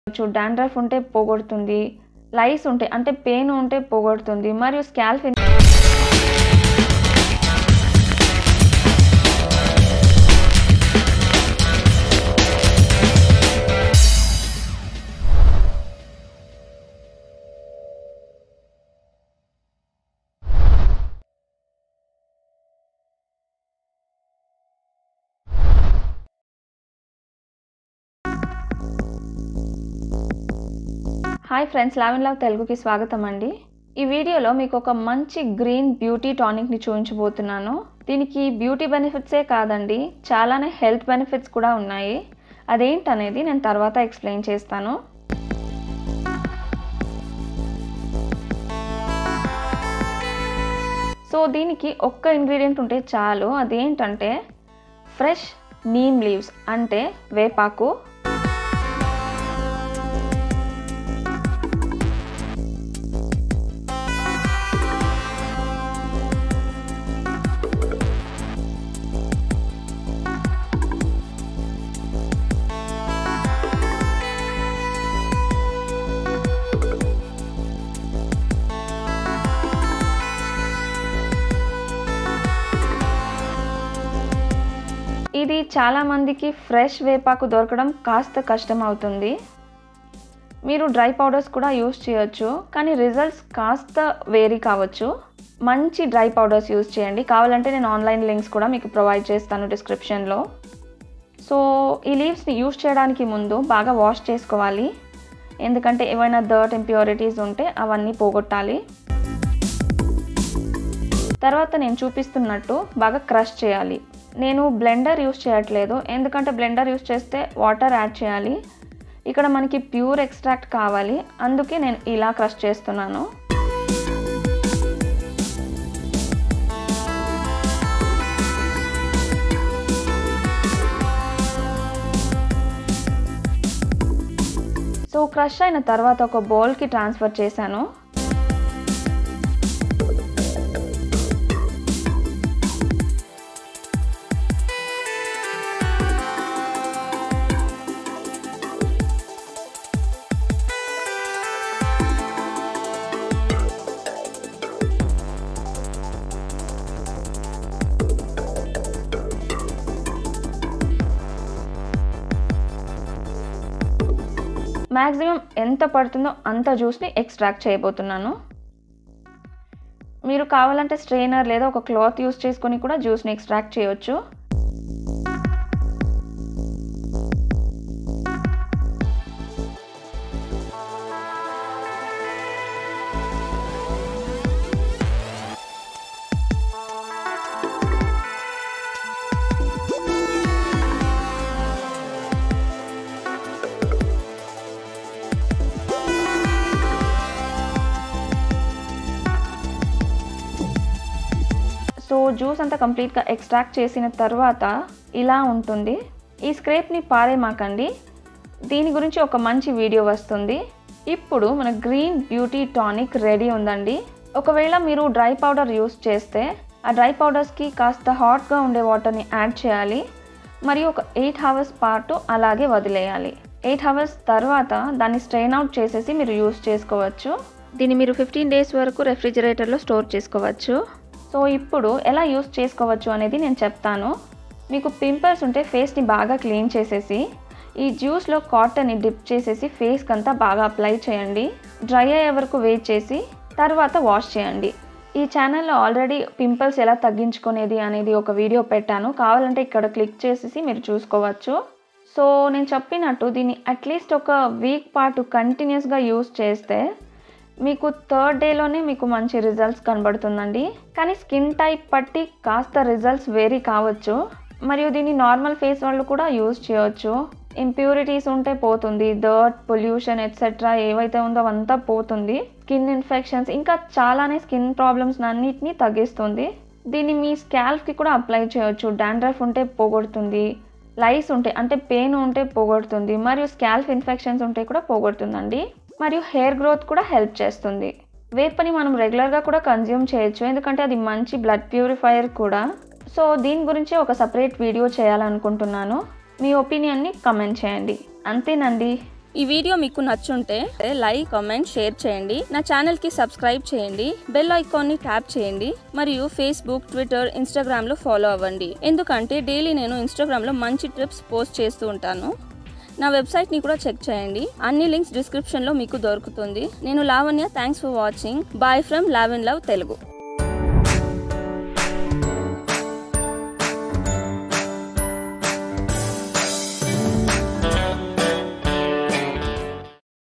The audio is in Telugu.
డాండ్రఫ్ ఉంటే పోగొడుతుంది లైస్ ఉంటే అంటే పెయిన్ ఉంటే పోగొడుతుంది మరియు scalp hi friends Laven love తెలుగుకి స్వాగతం అండి ఈ వీడియోలో మీకు ఒక మంచి గ్రీన్ బ్యూటీ టానిక్ని చూపించబోతున్నాను దీనికి బ్యూటీ బెనిఫిట్సే కాదండి చాలానే హెల్త్ బెనిఫిట్స్ కూడా ఉన్నాయి అదేంటనేది నేను తర్వాత ఎక్స్ప్లెయిన్ చేస్తాను సో దీనికి ఒక్క ఇంగ్రీడియంట్ ఉంటే చాలు అదేంటంటే ఫ్రెష్ నీమ్ లీవ్స్ అంటే వేపాకు ఇది చాలామందికి ఫ్రెష్ వేపాకు దొరకడం కాస్త కష్టం అవుతుంది మీరు డ్రై పౌడర్స్ కూడా యూస్ చేయొచ్చు కానీ రిజల్ట్స్ కాస్త వేరీ కావచ్చు మంచి డ్రై పౌడర్స్ యూస్ చేయండి కావాలంటే నేను ఆన్లైన్ లింక్స్ కూడా మీకు ప్రొవైడ్ చేస్తాను డిస్క్రిప్షన్లో సో ఈ లీవ్స్ని యూస్ చేయడానికి ముందు బాగా వాష్ చేసుకోవాలి ఎందుకంటే ఏమైనా దర్ట్ ఇంప్యూరిటీస్ ఉంటే అవన్నీ పోగొట్టాలి తర్వాత నేను చూపిస్తున్నట్టు బాగా క్రష్ చేయాలి నేను బ్లెండర్ యూస్ చేయట్లేదు ఎందుకంటే బ్లెండర్ యూస్ చేస్తే వాటర్ యాడ్ చేయాలి ఇక్కడ మనకి ప్యూర్ ఎక్స్ట్రాక్ట్ కావాలి అందుకే నేను ఇలా క్రష్ చేస్తున్నాను సో క్రష్ అయిన తర్వాత ఒక బౌల్కి ట్రాన్స్ఫర్ చేశాను మ్యాక్సిమం ఎంత పడుతుందో అంత జ్యూస్ని ఎక్స్ట్రాక్ట్ చేయబోతున్నాను మీరు కావాలంటే స్ట్రెయినర్ లేదా ఒక క్లాత్ యూస్ చేసుకొని కూడా జ్యూస్ని ఎక్స్ట్రాక్ట్ చేయొచ్చు సో జ్యూస్ అంతా కంప్లీట్గా ఎక్స్ట్రాక్ట్ చేసిన తర్వాత ఇలా ఉంటుంది ఈ స్క్రేప్ని పారేమాకండి దీని గురించి ఒక మంచి వీడియో వస్తుంది ఇప్పుడు మన గ్రీన్ బ్యూటీ టానిక్ రెడీ ఉందండి ఒకవేళ మీరు డ్రై పౌడర్ యూస్ చేస్తే ఆ డ్రై పౌడర్స్కి కాస్త హాట్గా ఉండే వాటర్ని యాడ్ చేయాలి మరియు ఒక ఎయిట్ అవర్స్ పాటు అలాగే వదిలేయాలి ఎయిట్ అవర్స్ తర్వాత దాన్ని స్ట్రెయిన్ అవుట్ చేసేసి మీరు యూస్ చేసుకోవచ్చు దీన్ని మీరు ఫిఫ్టీన్ డేస్ వరకు రెఫ్రిజిరేటర్లో స్టోర్ చేసుకోవచ్చు సో ఇప్పుడు ఎలా యూస్ చేసుకోవచ్చు అనేది నేను చెప్తాను మీకు పింపుల్స్ ఉంటే ఫేస్ని బాగా క్లీన్ చేసేసి ఈ జ్యూస్లో కాటన్ని డిప్ చేసేసి ఫేస్కి అంతా బాగా అప్లై చేయండి డ్రై అయ్యే వరకు వెయిట్ చేసి తర్వాత వాష్ చేయండి ఈ ఛానల్లో ఆల్రెడీ పింపుల్స్ ఎలా తగ్గించుకునేది అనేది ఒక వీడియో పెట్టాను కావాలంటే ఇక్కడ క్లిక్ చేసేసి మీరు చూసుకోవచ్చు సో నేను చెప్పినట్టు దీన్ని అట్లీస్ట్ ఒక వీక్ పాటు కంటిన్యూస్గా యూస్ చేస్తే మీకు థర్డ్ డేలోనే మీకు మంచి రిజల్ట్స్ కనబడుతుందండి కానీ స్కిన్ టైప్ బట్టి కాస్త రిజల్ట్స్ వేరీ కావచ్చు మరియు దీన్ని నార్మల్ ఫేస్ వాళ్ళు కూడా యూజ్ చేయవచ్చు ఇంప్యూరిటీస్ ఉంటే పోతుంది డర్ట్ పొల్యూషన్ ఎట్సెట్రా ఏవైతే ఉందో అవంతా పోతుంది స్కిన్ ఇన్ఫెక్షన్స్ ఇంకా చాలానే స్కిన్ ప్రాబ్లమ్స్ అన్నిటినీ తగ్గిస్తుంది దీన్ని మీ స్కాల్ఫ్కి కూడా అప్లై చేయొచ్చు డాండ్రఫ్ ఉంటే పోగొడుతుంది లైస్ ఉంటే అంటే పెయిన్ ఉంటే పోగొడుతుంది మరియు స్కాల్ఫ్ ఇన్ఫెక్షన్స్ ఉంటే కూడా పోగొడుతుందండి మరియు హెయిర్ గ్రోత్ కూడా హెల్ప్ చేస్తుంది వేపని మనం రెగ్యులర్గా కూడా కన్జ్యూమ్ చేయొచ్చు ఎందుకంటే అది మంచి బ్లడ్ ప్యూరిఫైయర్ కూడా సో దీని గురించి ఒక సపరేట్ వీడియో చేయాలనుకుంటున్నాను మీ ఒపీనియన్ని కమెంట్ చేయండి అంతేనండి ఈ వీడియో మీకు నచ్చుంటే లైక్ కామెంట్ షేర్ చేయండి నా ఛానల్కి సబ్స్క్రైబ్ చేయండి బెల్ ఐకాన్ని ట్యాప్ చేయండి మరియు ఫేస్బుక్ ట్విట్టర్ ఇన్స్టాగ్రామ్లో ఫాలో అవ్వండి ఎందుకంటే డైలీ నేను ఇన్స్టాగ్రామ్లో మంచి ట్రిప్స్ పోస్ట్ చేస్తూ ఉంటాను నా వెబ్సైట్ని కూడా చెక్ చేయండి అన్ని లింక్స్ డిస్క్రిప్షన్లో మీకు దొరుకుతుంది నేను Lavanya thanks for watching bye from Laven love Telugu